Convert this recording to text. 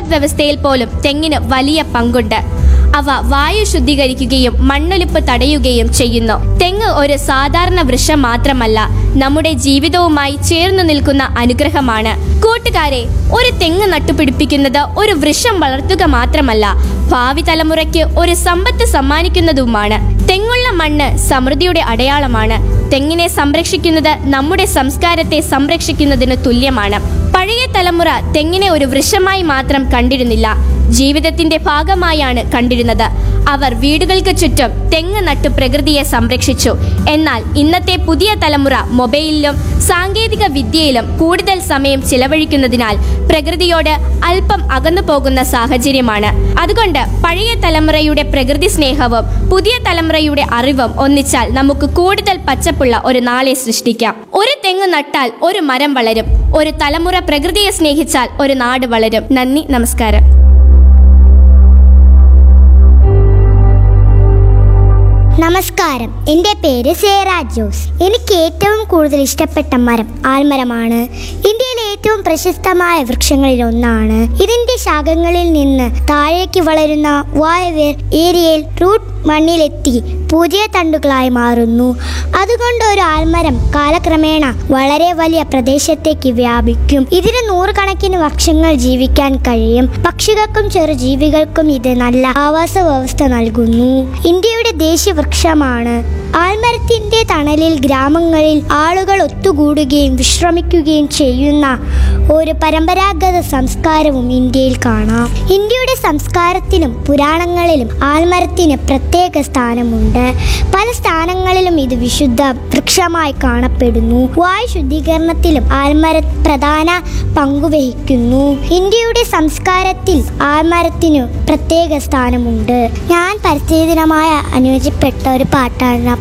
സമ്പദ് വ്യവസ്ഥയിൽ പോലും തെങ്ങിന് വലിയ പങ്കുണ്ട് അവ വായു ശുദ്ധീകരിക്കുകയും മണ്ണൊലിപ്പ് തടയുകയും ചെയ്യുന്നു തെങ്ങ് ഒരു സാധാരണ വൃക്ഷം മാത്രമല്ല നമ്മുടെ ജീവിതവുമായി ചേർന്നു നിൽക്കുന്ന അനുഗ്രഹമാണ് കൂട്ടുകാരെ ഒരു തെങ്ങ് നട്ടുപിടിപ്പിക്കുന്നത് ഒരു വൃക്ഷം വളർത്തുക മാത്രമല്ല ഭാവി തലമുറയ്ക്ക് ഒരു സമ്പത്ത് സമ്മാനിക്കുന്നതുമാണ് തെങ്ങുള്ള മണ്ണ് സമൃദ്ധിയുടെ അടയാളമാണ് തെങ്ങിനെ സംരക്ഷിക്കുന്നത് നമ്മുടെ സംസ്കാരത്തെ സംരക്ഷിക്കുന്നതിന് തുല്യമാണ് പഴയ തലമുറ തെങ്ങിനെ ഒരു വൃക്ഷമായി മാത്രം കണ്ടിരുന്നില്ല ജീവിതത്തിന്റെ ഭാഗമായാണ് കണ്ടിരുന്നത് അവർ വീടുകൾക്ക് ചുറ്റും തെങ്ങ് നട്ടു പ്രകൃതിയെ സംരക്ഷിച്ചു എന്നാൽ ഇന്നത്തെ പുതിയ തലമുറ മൊബൈലിലും സാങ്കേതിക വിദ്യയിലും കൂടുതൽ സമയം ചിലവഴിക്കുന്നതിനാൽ പ്രകൃതിയോട് അല്പം അകന്നു പോകുന്ന സാഹചര്യമാണ് അതുകൊണ്ട് പഴയ തലമുറയുടെ പ്രകൃതി സ്നേഹവും പുതിയ തലമുറയുടെ അറിവും ഒന്നിച്ചാൽ നമുക്ക് കൂടുതൽ പച്ചപ്പുള്ള ഒരു നാളെ സൃഷ്ടിക്കാം ഒരു തെങ്ങ് നട്ടാൽ ഒരു മരം വളരും ഒരു തലമുറ പ്രകൃതിയെ സ്നേഹിച്ചാൽ ഒരു നാട് വളരും നന്ദി നമസ്കാരം നമസ്കാരം എൻ്റെ പേര് സേറ ജോസ് എനിക്ക് ഏറ്റവും കൂടുതൽ ഇഷ്ടപ്പെട്ട മരം ആൽമരമാണ് ഇന്ത്യയിലെ ഏറ്റവും പ്രശസ്തമായ വൃക്ഷങ്ങളിൽ ഒന്നാണ് ഇതിന്റെ ശാഖങ്ങളിൽ നിന്ന് താഴേക്ക് വളരുന്ന വായവേർ ഏരിയയിൽ റൂട്ട് മണ്ണിലെത്തി പുതിയ തണ്ടുകളായി മാറുന്നു അതുകൊണ്ട് ഒരു ആൽമരം കാലക്രമേണ വളരെ വലിയ പ്രദേശത്തേക്ക് വ്യാപിക്കും ഇതിന് നൂറുകണക്കിന് വർഷങ്ങൾ ജീവിക്കാൻ കഴിയും പക്ഷികൾക്കും ചെറുജീവികൾക്കും ഇത് നല്ല ആവാസ വ്യവസ്ഥ നൽകുന്നു ഇന്ത്യയുടെ ദേശീയ വൃക്ഷമാണ് ആൽമരത്തിന്റെ തണലിൽ ഗ്രാമങ്ങളിൽ ആളുകൾ ഒത്തുകൂടുകയും വിശ്രമിക്കുകയും ചെയ്യുന്ന ഒരു പരമ്പരാഗത സംസ്കാരവും ഇന്ത്യയിൽ കാണാം ഇന്ത്യയുടെ സംസ്കാരത്തിലും പുരാണങ്ങളിലും ആൽമരത്തിന് പ്രത്യേക സ്ഥാനമുണ്ട് പല സ്ഥാനങ്ങളിലും ഇത് വിശുദ്ധ വൃക്ഷമായി കാണപ്പെടുന്നു വായു ശുദ്ധീകരണത്തിലും ആൽമര പ്രധാന പങ്കുവഹിക്കുന്നു ഇന്ത്യയുടെ സംസ്കാരത്തിൽ ആൽമരത്തിനു പ്രത്യേക സ്ഥാനമുണ്ട് ഞാൻ പരിസ്ഥിതി ദിനമായ അനുയോജ്യപ്പെട്ട ഒരു പാട്ടാണ്